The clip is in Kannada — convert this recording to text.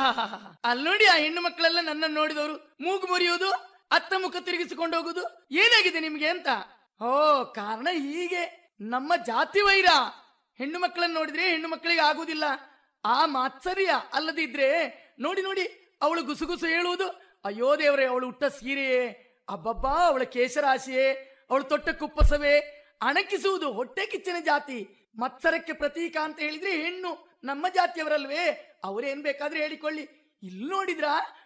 ಆಹಾಹಾಹಾ. ಅಲ್ಲಿ ನೋಡಿ ಆ ಹೆಣ್ಣು ಮಕ್ಕಳೆಲ್ಲ ನನ್ನನ್ನು ನೋಡಿದವರು ಮೂಗು ಮುರಿಯೋದು ಅತ್ತ ಮುಖ ತಿರುಗಿಸಿಕೊಂಡು ಹೋಗುದು ಏನಾಗಿದೆ ನಿಮ್ಗೆ ಅಂತ ಓ ಕಾರಣ ಹೀಗೆ ನಮ್ಮ ಜಾತಿ ವೈರ ಹೆಣ್ಣು ಮಕ್ಕಳನ್ನು ನೋಡಿದ್ರೆ ಹೆಣ್ಣು ಮಕ್ಕಳಿಗೆ ಆಗುದಿಲ್ಲ ಆ ಮಾತ್ಸರ್ಯ ಅಲ್ಲದಿದ್ರೆ ನೋಡಿ ನೋಡಿ ಅವಳು ಗುಸುಗುಸು ಹೇಳುವುದು ಅಯ್ಯೋ ದೇವರೇ ಅವಳು ಉಟ್ಟ ಸೀರೆಯೇ ಅಬ್ಬಬ್ಬಾ ಅವಳ ಕೇಶರಾಶಿಯೇ ಅವಳು ತೊಟ್ಟ ಕುಪ್ಪಸವೇ ಅಣಕಿಸುವುದು ಹೊಟ್ಟೆ ಕಿಚ್ಚನ ಜಾತಿ ಮತ್ಸರಕ್ಕೆ ಪ್ರತೀಕ ಅಂತ ಹೇಳಿದ್ರೆ ಹೆಣ್ಣು ನಮ್ಮ ಜಾತಿಯವರಲ್ವೇ ಅವರೇನ್ ಬೇಕಾದ್ರೆ ಹೇಳಿಕೊಳ್ಳಿ ಇಲ್ಲಿ ನೋಡಿದ್ರ